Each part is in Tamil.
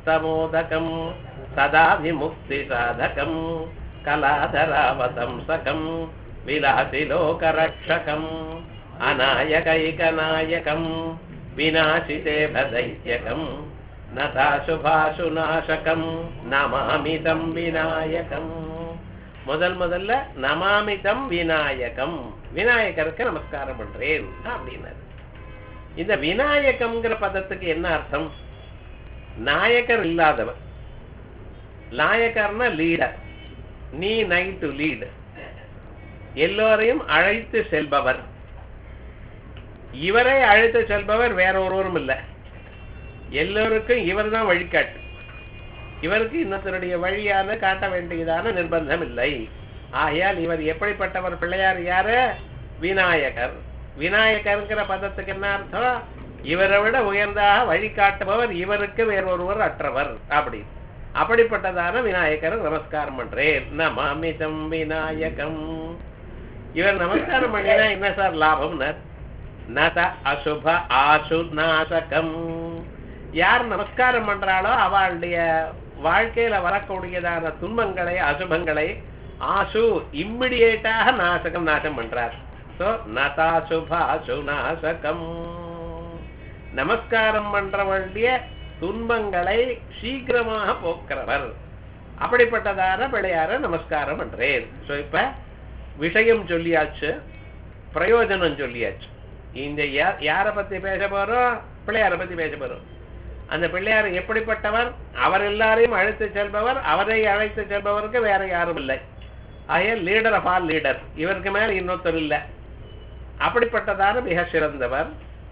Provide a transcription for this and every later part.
கரத்தமோதகம் சதா விமுக்தி சாதகம் கலாதராவதம்சகம் விலாசி லோகரக்ஷகம் அநாயகைகநாயகம் விநாசிதே பதைத்யகம் நதாசுபாசுநாசகம் நமாமிதம் விநாயகம் முதல் முதல்ல நமாமிதம் விநாயகம் விநாயகருக்கு நமஸ்காரம் பண்றேன் அப்படின்னாரு இந்த விநாயகம்ங்கிற பதத்துக்கு என்ன அர்த்தம் நாயகர் இல்லாதவர் நாயகர்னா லீடர் நீ நைட் டு லீடு எல்லோரையும் அழைத்து செல்பவர் இவரை அழைத்து செல்பவர் வேற ஒருவரும் இல்லை எல்லோருக்கும் இவர் தான் வழிகாட்டு இவருக்கு இன்னொருத்தருடைய வழியான காட்ட வேண்டியதான நிர்பந்தம் இல்லை ஆகையால் இவர் எப்படிப்பட்டவர் பிள்ளையார் யாரு விநாயகர் விநாயகர்ங்கிற பதத்துக்கு என்ன அர்த்தம் இவரை விட உயர்ந்தாக வழிகாட்டுபவர் இவருக்கு வேறொருவர் அற்றவர் அப்படி அப்படிப்பட்டதான விநாயகர் நமஸ்காரம் பண்றேன் நமாமிதம் விநாயகம் இவர் நமஸ்காரம் பண்ணினா என்ன சார் லாபம்னர் நத அசுப ஆசு நாசகம் யார் நமஸ்காரம் பண்றாளோ அவளுடைய வாழ்க்கையில வரக்கூடியதான துன்பங்களை அசுபங்களை ஆசு இம்மிடியேட்டாக நாசகம் நாசம் பண்றார் சோ நதாசுபாசு நாசகம் நமஸ்காரம் பண்ற வேண்டிய துன்பங்களை சீக்கிரமாக போக்குறவர் அப்படிப்பட்டதான பிள்ளையார நமஸ்காரம் பண்றேன் சோ இப்ப விஷயம் சொல்லியாச்சு பிரயோஜனம் சொல்லியாச்சு இந்த யா- யாரை பத்தி பேச போறோம் பிள்ளையார பத்தி பேச போறோம் அந்த பிள்ளையார் எப்படிப்பட்டவர் அவர் எல்லாரையும் அழைத்து செல்பவர் அவரை அழைத்து செல்பவருக்கு வேற யாரும் இல்லை ஆகிய லீடர் ஆஃப் ஆல் லீடர் இவருக்கு மேல இன்னொருத்தர் இல்லை அப்படிப்பட்டதான மிக சிறந்தவர்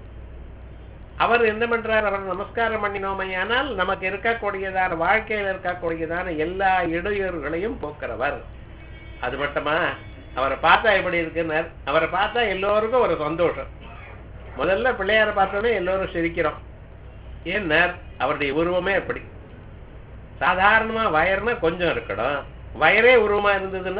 அவர் என்ன பண்றார் அவர் நமஸ்காரம் பண்ணினோமையானால் நமக்கு இருக்கக்கூடியதான வாழ்க்கையில் இருக்கக்கூடியதான எல்லா இடையூறுகளையும் போக்குறவர் அது மட்டுமா அவரை பார்த்தா எப்படி இருக்குன்னார் அவரை பார்த்தா எல்லோருக்கும் ஒரு சந்தோஷம் முதல்ல பிள்ளையாரை பார்த்தோன்னே எல்லோரும் சிரிக்கிறோம் ஏன்னார் அவருடைய உருவமே அப்படி சாதாரணமா வயர்னா கொஞ்சம் இருக்கணும் வயரே உருவமா இருந்ததுன்னா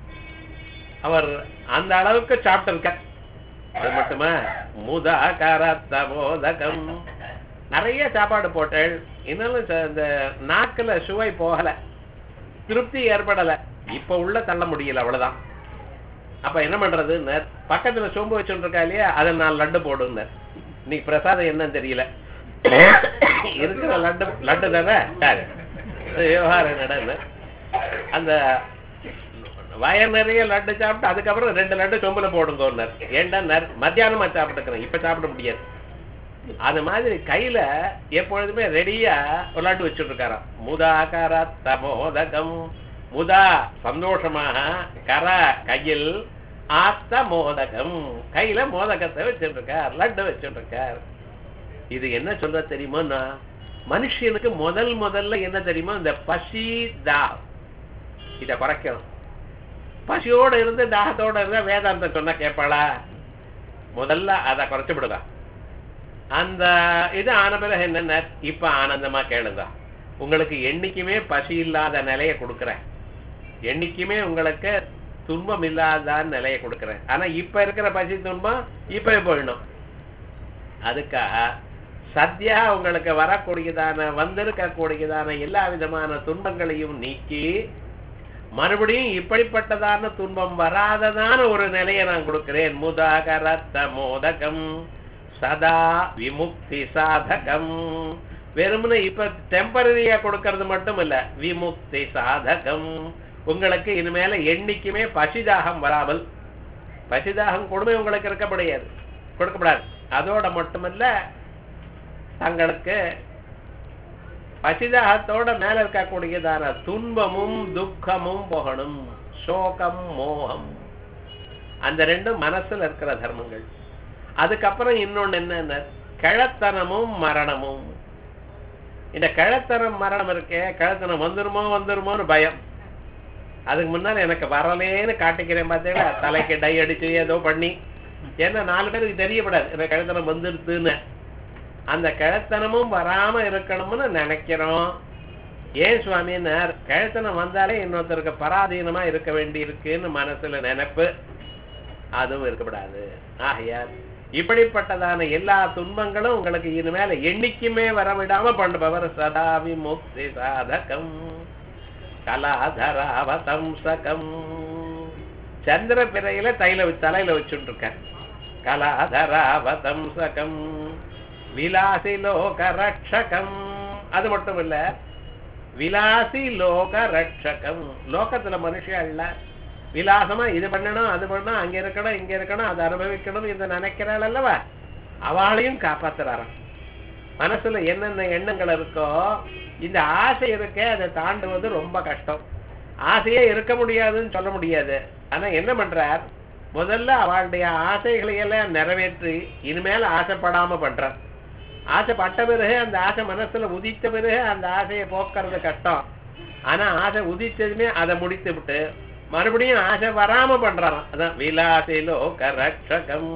அவர் அந்த அளவுக்கு சாப்பிட்டு அது மட்டுமா முதா கரத்தமோதகம் நிறைய சாப்பாடு போட்டேள் இன்னும் ச- இந்த நாக்குல சுவை போகல திருப்தி ஏற்படல இப்ப உள்ள தள்ள முடியல அவ்வளவுதான் அப்ப என்ன பண்றது பக்கத்துல சோம்பு வச்சுட்டு இருக்கா இல்லையா அதை நான் லட்டு போடுங்க இன்னைக்கு பிரசாதம் என்னன்னு தெரியல இருக்கிற லட்டு லட்டு தானே சரி விவகாரம் நடந்து அந்த வயர் நிறைய லட்டு சாப்பிட்டு அதுக்கப்புறம் ரெண்டு லட்டு சொம்புல போடுங்கன்னார் ஏன்டா நர் மத்தியானமா சாப்பிட்டுக்கிறேன் இப்ப சாப்பிட முடியாது அது மாதிரி கையில எப்பொழுதுமே ரெடியா ஒரு லட்டு வச்சுட்டு இருக்காராம் முதாகார தமோதகம் முதா சந்தோஷமாக கர கையில் ஆத்த மோதகம் கையில மோதகத்தை வச்சுட்டு இருக்கார் லட்டு வச்சுட்டு இருக்கார் இது என்ன சொல்ற தெரியுமா மனுஷனுக்கு முதல் முதல்ல என்ன தெரியுமா இந்த பசி தா இத குறைக்கணும் பசியோட இருந்து தாகத்தோட இருந்தா வேதாந்தம் சொன்னா கேட்பாளா முதல்ல அதை குறைச்சு விடுதா அந்த இது ஆன பிறகு என்னென்ன இப்ப ஆனந்தமா கேளுங்க உங்களுக்கு என்னைக்குமே பசி இல்லாத நிலையை கொடுக்குறேன் என்னைக்குமே உங்களுக்கு துன்பம் இல்லாத நிலையை கொடுக்குறேன் ஆனா இப்ப இருக்கிற பசி துன்பம் இப்பவே போயிடணும் அதுக்காக சத்யா உங்களுக்கு வரக்கூடியதான வந்திருக்கக்கூடியதான எல்லா விதமான துன்பங்களையும் நீக்கி மறுபடியும் இப்படிப்பட்டதான துன்பம் வராததான ஒரு நிலையை நான் கொடுக்கிறேன் முதாகரத்த மோதகம் சதா விமுக்தி சாதகம் வெறுமனே இப்ப டெம்பரரியா கொடுக்கறது மட்டும் இல்ல விமுக்தி சாதகம் உங்களுக்கு இனிமேல என்னைக்குமே பசிதாகம் வராமல் பசிதாகம் கொடுமை உங்களுக்கு இருக்கப்படையாது கொடுக்கப்படாது அதோட மட்டுமல்ல தங்களுக்கு பசிதாகத்தோட மேல இருக்கக்கூடியதான துன்பமும் துக்கமும் போகணும் சோகம் மோகம் அந்த ரெண்டும் மனசுல இருக்கிற தர்மங்கள் அதுக்கப்புறம் இன்னொன்னு என்னன்னா கிழத்தனமும் மரணமும் இந்த கிழத்தனம் மரணம் இருக்கே கிழத்தனம் வந்துருமோ வந்துருமோன்னு பயம் அதுக்கு முன்னால எனக்கு வரலேன்னு காட்டிக்கிறேன் பார்த்தீங்களா தலைக்கு டை அடிச்சு ஏதோ பண்ணி ஏன்னா நாலு பேருக்கு தெரியப்படாது எனக்கு கிழத்தனம் வந்துருதுன்னு அந்த கிழத்தனமும் வராம இருக்கணும்னு நினைக்கிறோம் ஏன் சுவாமின்னார் கிழத்தனம் வந்தாலே இன்னொருத்தருக்கு பராதீனமா இருக்க வேண்டி இருக்குன்னு மனசுல நினைப்பு அதுவும் இருக்கப்படாது ஆகையால் இப்படிப்பட்டதான எல்லா துன்பங்களும் உங்களுக்கு இனிமேல எண்ணிக்குமே வர விடாம பண்ணுபவர் சதா விமுக்தி சாதகம் கலாதராவதம்சகம் சந்திர பிறையில தைல தலையில வச்சுட்டு இருக்க கலாதராவதம்சகம் விலாசி லோக ரட்சகம் அது மட்டும் இல்ல விலாசி லோக ரட்சகம் லோகத்துல மனுஷன் விலாசமா இது பண்ணணும் அது பண்ணணும் அங்க இருக்கணும் இங்க இருக்கணும் அதை அனுபவிக்கணும் இதை நினைக்கிறாள் அல்லவா அவளையும் காப்பாத்துறாராம் மனசுல என்னென்ன எண்ணங்கள் இருக்கோ இந்த ஆசை இருக்கே அதை தாண்டுவது ரொம்ப கஷ்டம் ஆசையே இருக்க முடியாதுன்னு சொல்ல முடியாது ஆனா என்ன பண்றார் முதல்ல அவளுடைய ஆசைகளை எல்லாம் நிறைவேற்றி இனிமேல் ஆசைப்படாம பண்றார் ஆசைப்பட்ட பிறகு அந்த ஆசை மனசுல உதித்த பிறகு அந்த ஆசையை போக்குறது கஷ்டம் ஆனா ஆசை உதித்ததுமே அதை முடித்து விட்டு மறுபடியும் ஆசை வராம பண்றாராம் அதான் விலாசிலோ கரட்சகம்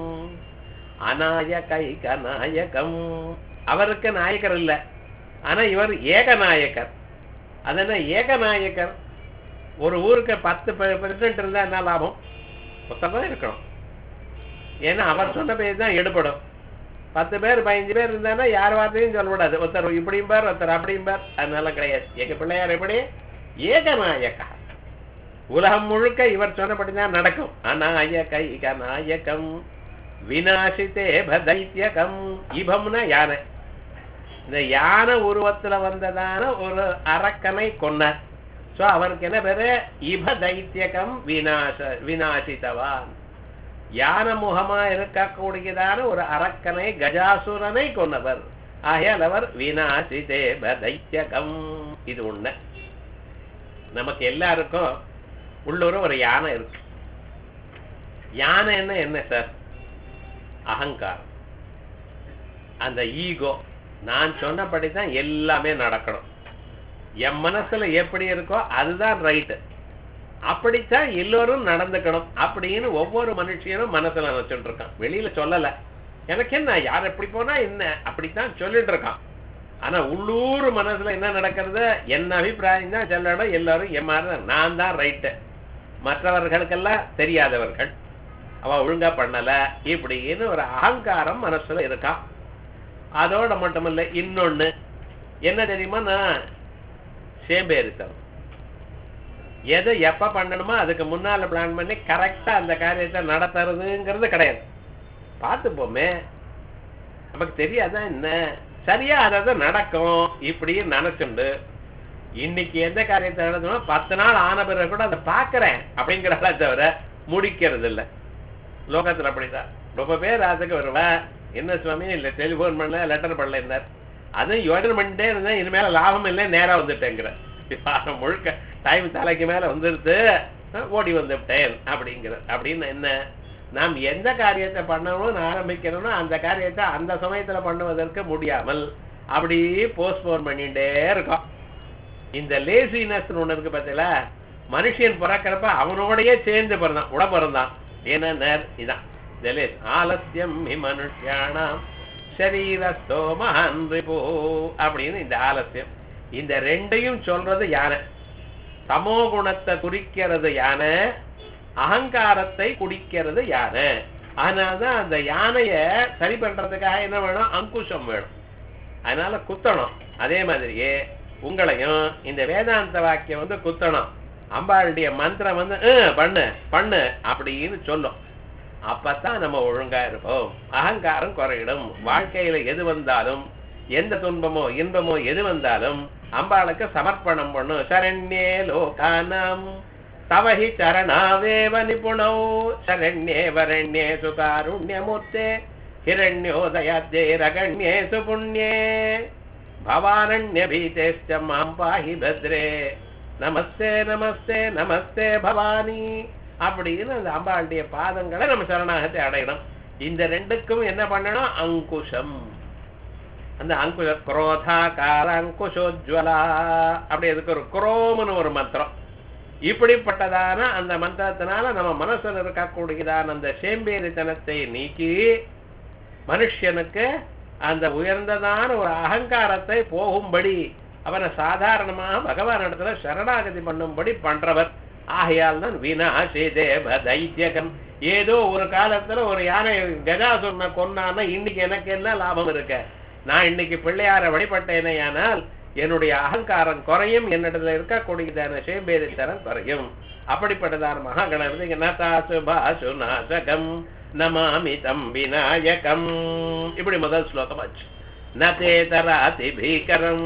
அநாயகை கநாயகம் அவருக்கு நாயகர் இல்ல ஆனா இவர் ஏகநாயகர் அது என்ன ஏகநாயகர் ஒரு ஊருக்கு பத்து பிரசிடென்ட் இருந்தா என்ன லாபம் ஒருத்தர் தான் இருக்கணும் ஏன்னா அவர் சொன்ன பேர் தான் எடுபடும் பத்து பேர் பதினஞ்சு பேர் இருந்தாங்கன்னா யார் வார்த்தையும் சொல்லக்கூடாது ஒருத்தர் இப்படியும் பேர் ஒருத்தர் அப்படியும் பேர் அதனால கிடையாது எங்க பிள்ளையார் எப்படி ஏகநாயகா உலகம் முழுக்க இவர் சொன்னபடிதான் நடக்கும் அநாயக இக நாயகம் வினாசித்தே பதைத்தியகம் இபம்னா யானை இந்த யானை உருவத்துல வந்ததான ஒரு அரக்கனை கொன்னார் சோ அவருக்கு என்ன பேரு இப தைத்தியகம் விநாச விநாசித்தவான் யான முகமா இருக்கக்கூடியதான ஒரு அரக்கனை கஜாசுரனை கொன்னவர் ஆகையால் அவர் விநாசிதே தைத்தியகம் இது உண்மை நமக்கு எல்லாருக்கும் உள்ளூர ஒரு யானை இருக்கு யானை என்ன என்ன சார் அகங்காரம் அந்த ஈகோ நான் சொன்னபடி தான் எல்லாமே நடக்கணும் என் மனசுல எப்படி இருக்கோ அதுதான் ரைட்டு அப்படித்தான் எல்லோரும் நடந்துக்கணும் அப்படின்னு ஒவ்வொரு மனுஷனும் மனசுல நினைச்சுட்டு இருக்கான் வெளியில சொல்லல எனக்கு என்ன யார் எப்படி போனா என்ன அப்படித்தான் சொல்லிட்டு இருக்கான் ஆனா உள்ளூர் மனசுல என்ன நடக்கிறது என்ன அபிப்பிராயம் தான் சொல்லணும் எல்லாரும் என் மாதிரி நான் தான் ரைட்டு மற்றவர்களுக்கெல்லாம் தெரியாதவர்கள் அவ ஒழுங்கா பண்ணல இப்படின்னு ஒரு அகங்காரம் மனசுல இருக்கான் அதோட மட்டுமல்ல இன்னொன்னு என்ன தெரியுமா நான் சேம்பேரித்தனம் எதை எப்ப பண்ணணுமோ அதுக்கு முன்னால பிளான் பண்ணி கரெக்டா அந்த காரியத்தை நடத்துறதுங்கிறது கிடையாது பார்த்துப்போமே நமக்கு தெரியாதான் என்ன சரியா அதாவது நடக்கும் இப்படின்னு நினைச்சுண்டு இன்னைக்கு எந்த காரியத்தை நடந்தோம் பத்து நாள் ஆன பிறகு கூட அதை பாக்குறேன் அப்படிங்கிறத தவிர முடிக்கிறது இல்ல லோகத்துல அப்படிதான் ரொம்ப பேர் அதுக்கு வருவா என்ன சுவாமி இல்ல டெலிபோன் பண்ணல லெட்டர் பண்ணல இருந்தார் அதுவும் யோஜனை பண்ணிட்டே இருந்தேன் இனிமேல லாபம் இல்லை நேரா வந்துட்டேங்கிற வாரம் முழுக்க டைம் தலைக்கு மேல வந்துருது ஓடி வந்துவிட்டேன் அப்படிங்கிற அப்படின்னு என்ன நாம் எந்த காரியத்தை பண்ணணும்னு ஆரம்பிக்கிறோமோ அந்த காரியத்தை அந்த சமயத்துல பண்ணுவதற்கு முடியாமல் அப்படி போஸ்ட்போன் பண்ணிட்டே இருக்கோம் இந்த லேசினஸ் ஒண்ணு இருக்கு பார்த்தீங்களா மனுஷன் பிறக்கிறப்ப அவனோடயே சேர்ந்து பிறந்தான் உட பிறந்தான் ஏன்னா இதான் இந்த லேஸ் ஆலசியம் ஹி மனுஷியானாம் சரீரஸ்தோ மகான் ரிபோ அப்படின்னு இந்த ஆலசியம் இந்த ரெண்டையும் சொல்றது யானை தமோ குணத்தை குறிக்கிறது யானை அகங்காரத்தை குடிக்கிறது யானை அதனாலதான் அந்த யானைய சரி பண்றதுக்காக என்ன வேணும் அங்குஷம் வேணும் அதனால குத்தணும் அதே மாதிரியே உங்களையும் இந்த வேதாந்த வாக்கியம் வந்து குத்தணும் அம்பாளுடைய மந்திரம் வந்து "ம், பண்ணு பண்ணு அப்படின்னு சொல்லும் அப்பதான் நம்ம ஒழுங்கா இருப்போம் அகங்காரம் குறையிடும் வாழ்க்கையில எது வந்தாலும் எந்த துன்பமோ இன்பமோ எது வந்தாலும் அம்பாளுக்கு சமர்ப்பணம் பண்ணும் சரண்யே லோகானாம் தவஹி சரணாவேவ நிபுணௌ சரண்யே வரண்யே சுகாருண்யமூர்த்தே ஹிரண்யோதயாத்யே ரகண்யே சுபுண்யே பவாரண்யபீதேஷ்ட மாம் பாஹி பத்ரே நமஸ்தே நமஸ்தே நமஸ்தே பவானி அப்படின்னு அந்த அம்பாளுடைய பாதங்களை நம்ம சரணாகத்தை அடையணும் இந்த ரெண்டுக்கும் என்ன பண்ணணும் அங்குஷம் அந்த அங்குஷ குரோதாகார அங்குஷோஜ்வலா அப்படி அதுக்கு ஒரு குரோம்னு ஒரு மந்திரம் இப்படிப்பட்டதான அந்த மந்திரத்தினால நம்ம மனசுல இருக்கக்கூடியதான அந்த சேம்பேரித்தனத்தை நீக்கி மனுஷனுக்கு அந்த உயர்ந்ததான ஒரு அகங்காரத்தை போகும்படி அவனை சாதாரணமாக பகவான் இடத்துல சரணாகதி பண்ணும்படி பண்றவர் ஆகையால் தான் வினாசி தேவ தைத்தியகம் ஏதோ ஒரு காலத்துல ஒரு யானை கஜாசுரனை கொன்னான்னா இன்னைக்கு எனக்கு என்ன லாபம் இருக்க நான் இன்னைக்கு பிள்ளையார வழிபட்டேனேயானால் என்னுடைய அகங்காரம் குறையும் என்னிடத்துல இருக்கக்கூடியதான சேம்பேதித்தனம் குறையும் அப்படிப்பட்டதான மகாகணபதி நதாசு பாசு நாசகம் நமாமி தம் விநாயகம் இப்படி முதல் ஸ்லோகம் ஆச்சு நதேதராதி பீகரம்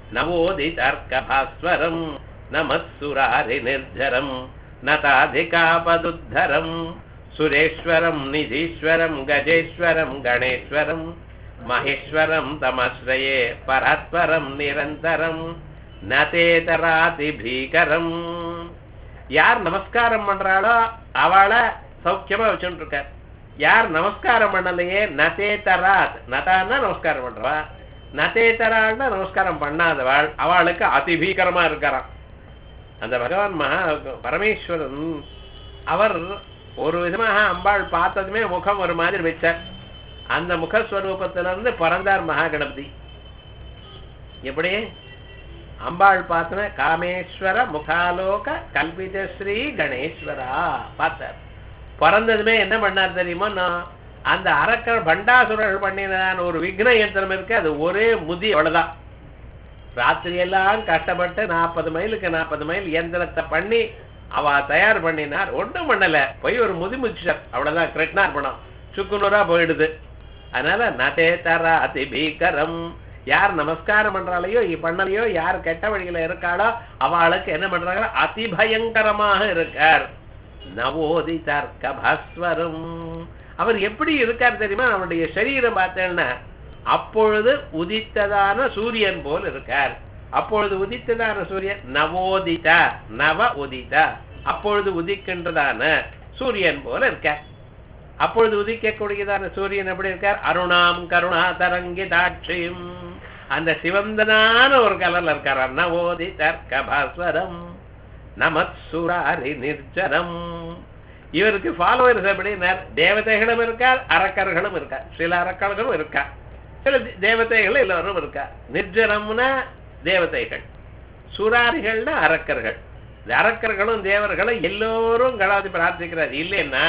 நவோதிதர்க்கபாஸ்வரம் நமசுராரி நிர்ஜரம் நதாதிகாபதுத்தரம் சுரேஸ்வரம் நிதீஸ்வரம் கஜேஸ்வரம் கணேஸ்வரம் மகேஸ்வரம் தமஸ்ரயே பராத்பரம் நிரந்தரம் நதேதராதி பீகரம் யார் நமஸ்காரம் பண்றாளோ அவளை சௌக்கியமா வச்சுட்டு இருக்கார் யார் நமஸ்காரம் பண்ணலையே நதேதராத் நதான்னா நமஸ்காரம் பண்றவா நதேதரான்னா நமஸ்காரம் பண்ணாதவாள் அவளுக்கு அதிபீகரமா இருக்காராம் அந்த பகவான் மகா பரமேஸ்வரன் அவர் ஒரு விதமாக அம்பாள் பார்த்ததுமே முகம் ஒரு மாதிரி வச்சார் அந்த முகஸ்வரூபத்திலிருந்து பிறந்தார் மகா கணபதி எப்படி அம்பாள் பார்த்தன காமேஸ்வர முகாலோக கல்பித ஸ்ரீ கணேஸ்வரா பார்த்தார் பிறந்ததுமே என்ன பண்ணார் தெரியுமா நான் அந்த அரக்கர் பண்டாசுரர்கள் பண்ணினதான ஒரு விக்ன யந்திரம் இருக்கு அது ஒரே முதி அவ்வளவுதான் ராத்திரி எல்லாம் கஷ்டப்பட்டு நாற்பது மைலுக்கு நாற்பது மைல் இயந்திரத்தை பண்ணி அவ தயார் பண்ணினார் ஒண்ணும் பண்ணல போய் ஒரு முதி முதிச்சார் அவ்வளவுதான் கிருஷ்ணார்பணம் சுக்குநூறா போயிடுது அதனால நதே தர அதி பீகரம் யார் நமஸ்காரம் பண்றாலையோ பண்ணலையோ யார் கெட்ட வழியில இருக்காளோ அவளுக்கு என்ன பண்றாங்க அதிபயங்கரமாக இருக்கார் நவோதி தர்க்க பாஸ்வரம் அவர் எப்படி இருக்கார் தெரியுமா அவருடைய சரீரம் பார்த்தேன்னா அப்பொழுது உதித்ததான சூரியன் போல் இருக்கார் அப்பொழுது உதித்ததான சூரியன் நவோதித நவ உதித அப்பொழுது உதிக்கின்றதான சூரியன் போல இருக்கார் அப்பொழுது உதிக்கக்கூடியதான சூரியன் எப்படி இருக்கார் அருணாம் கருணா தரங்கி தாட்சியும் அந்த சிவந்தனான ஒரு கலர்ல இருக்கார் நவோதி தர்க்க பாஸ்வரம் நமத்சுராரி நிர்ஜனம் இவருக்கு ஃபாலோவர்ஸ் எப்படின்னார் தேவதைகளும் இருக்கார் அரக்கர்களும் இருக்கார் சில அரக்கர்களும் இருக்கார் சில தேவதைகள் எல்லாரும் இருக்கா நிர்ஜனம்னா தேவதைகள் சுராரிகள்னா அரக்கர்கள் இந்த அரக்கர்களும் தேவர்களும் எல்லோரும் கணாதி பிரார்த்திக்கிறார் இல்லைன்னா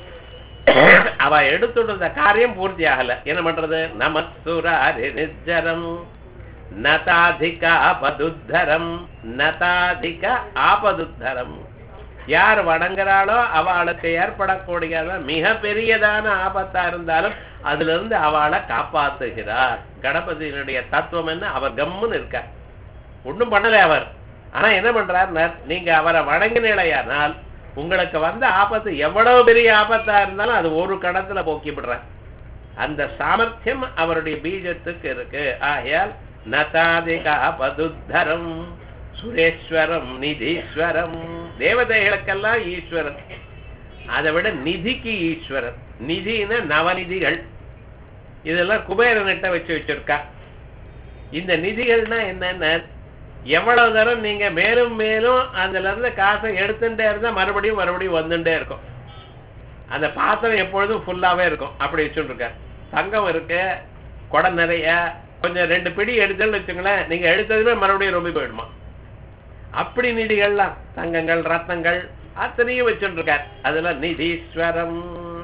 அவ எடுத்துட்டு காரியம் பூர்த்தி ஆகல என்ன பண்றது நமசுராரி நிர்ஜரம் நதாதிக ஆபதுத்தரம் நதாதிக ஆபதுத்தரம் யார் வணங்குறாளோ அவளுக்கு ஏற்படக்கூடியத மிக பெரியதான ஆபத்தா இருந்தாலும் அதுல இருந்து அவளை காப்பாத்துகிறார் கணபதியினுடைய தத்துவம் என்ன அவர் கம்முன்னு இருக்கார் ஒண்ணும் பண்ணல அவர் ஆனா என்ன பண்றார் நீங்க அவரை வணங்கினேலையானால் உங்களுக்கு வந்த ஆபத்து எவ்வளவு பெரிய ஆபத்தா இருந்தாலும் அது ஒரு கணத்துல போக்கி விடுற அந்த சாமர்த்தியம் அவருடைய பீஜத்துக்கு இருக்கு ஆகையால் நதாதிகா பதுத்தரம் சுரேஸ்வரம் நிதீஸ்வரம் தேவதைகளுக்கெல்லாம் ஈஸ்வரன் அதை விட நிதிக்கு ஈஸ்வரன் நிதினா நவநிதிகள் இதெல்லாம் குபேரனிட்ட வச்சு வச்சிருக்கா இந்த நிதிகள்னா என்னென்ன எவ்வளவு தரம் நீங்க மேலும் மேலும் அதுல இருந்து காசை எடுத்துட்டே இருந்தா மறுபடியும் மறுபடியும் வந்துட்டே இருக்கும் அந்த பாத்திரம் எப்பொழுதும் ஃபுல்லாவே இருக்கும் அப்படி வச்சுருக்கார் தங்கம் இருக்கு குடம் நிறைய கொஞ்சம் ரெண்டு பிடி எடுத்தேன்னு வச்சுங்களேன் நீங்க எடுத்ததுமே மறுபடியும் ரொம்ப போயிடுமா அப்படி நிதிகள்லாம் தங்கங்கள் ரத்னங்கள் அத்தனையும் வச்சுருக்கார் அதுல நிதீஸ்வரம்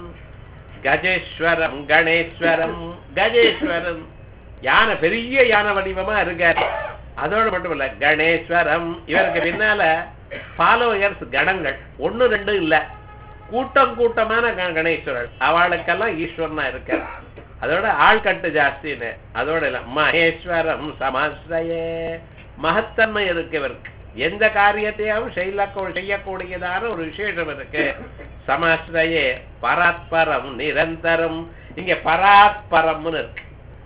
கஜேஸ்வரம் கணேஸ்வரம் கஜேஸ்வரம் யானை பெரிய யானை வடிவமா இருக்கார் அதோட மட்டும் இல்ல கணேஸ்வரம் இவருக்கு பின்னால ஃபாலோயர்ஸ் கணங்கள் ஒண்ணு ரெண்டு இல்ல கூட்டம் கூட்டமான க- கணேஸ்வரர் அவளுக்கெல்லாம் ஈஸ்வரனா இருக்கார் அதோட ஆள்கட்டு ஜாஸ்தின்னு அதோட இல்ல மகேஸ்வரம் சமாஸ்ரயே மகத்தன்மை இருக்கு இவருக்கு எந்த காரியத்தையும் செய்யக்கூ செய்யக்கூடியதான ஒரு விசேஷம் இருக்கு சமாஸ்ரயே பராத்பரம் நிரந்தரம் இங்க பராத்பரம்னு இருக்கு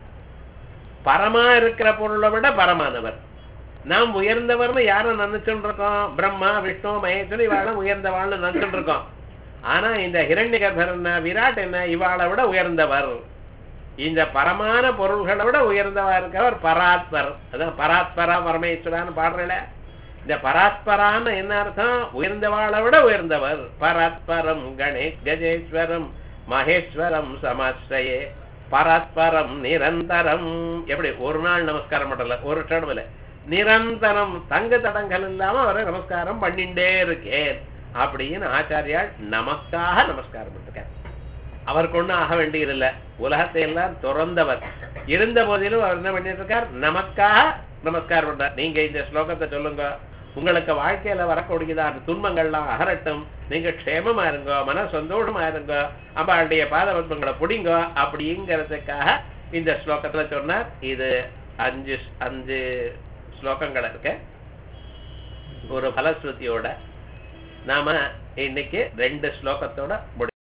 பரமா இருக்கிற பொருளை விட பரமானவர் நாம் உயர்ந்தவர்னு யாரை நினைச்சுட்டு இருக்கோம் பிரம்மா விஷ்ணு மகேஸ்வரி இவாள உயர்ந்தவாள்னு நினைச்சுட்டு இருக்கோம் ஆனா இந்த ஹிரண்ய என்ன விராட் என்ன இவாளை விட உயர்ந்தவர் இந்த பரமான பொருள்களை விட உயர்ந்தவா இருக்கவர் பராத்பர் அதான் பராத்பரா பரமேஸ்வரான்னு பாடுறல இந்த பராத்பரான்னு என்ன அர்த்தம் உயர்ந்தவாளை விட உயர்ந்தவர் பராத்பரம் கணேஷ் கஜேஸ்வரம் மகேஸ்வரம் சமாஸ்ரயே பராத்பரம் நிரந்தரம் எப்படி ஒரு நாள் நமஸ்காரம் பண்ணல ஒரு க்ஷணம் இல்ல நிரந்தரம் தங்கு தடங்கள் இல்லாம அவரை நமஸ்காரம் பண்ணிண்டே இருக்கேன் அப்படின்னு ஆச்சாரியால் நமக்காக நமஸ்காரம் பண்ணிருக்கார் அவருக்கு ஒண்ணும் ஆக வேண்டியதில்லை உலகத்தை எல்லாம் துறந்தவர் இருந்த போதிலும் அவர் என்ன பண்ணிட்டு இருக்கார் நமக்காக நமஸ்காரம் பண்றார் நீங்க இந்த ஸ்லோகத்தை சொல்லுங்க உங்களுக்கு வாழ்க்கையில வரக்கூடியதான துன்பங்கள்லாம் அகரட்டும் நீங்க க்ஷேமமா இருங்க மன சந்தோஷமா இருங்க அம்பாளுடைய பாதபத்மங்களை பிடிங்க அப்படிங்கிறதுக்காக இந்த ஸ்லோகத்துல சொன்னார் இது அஞ்சு அஞ்சு ஸ்லோகங்கள் இருக்கு ஒரு பலஸ்ருதியோட நாம இன்னைக்கு ரெண்டு ஸ்லோகத்தோட முடி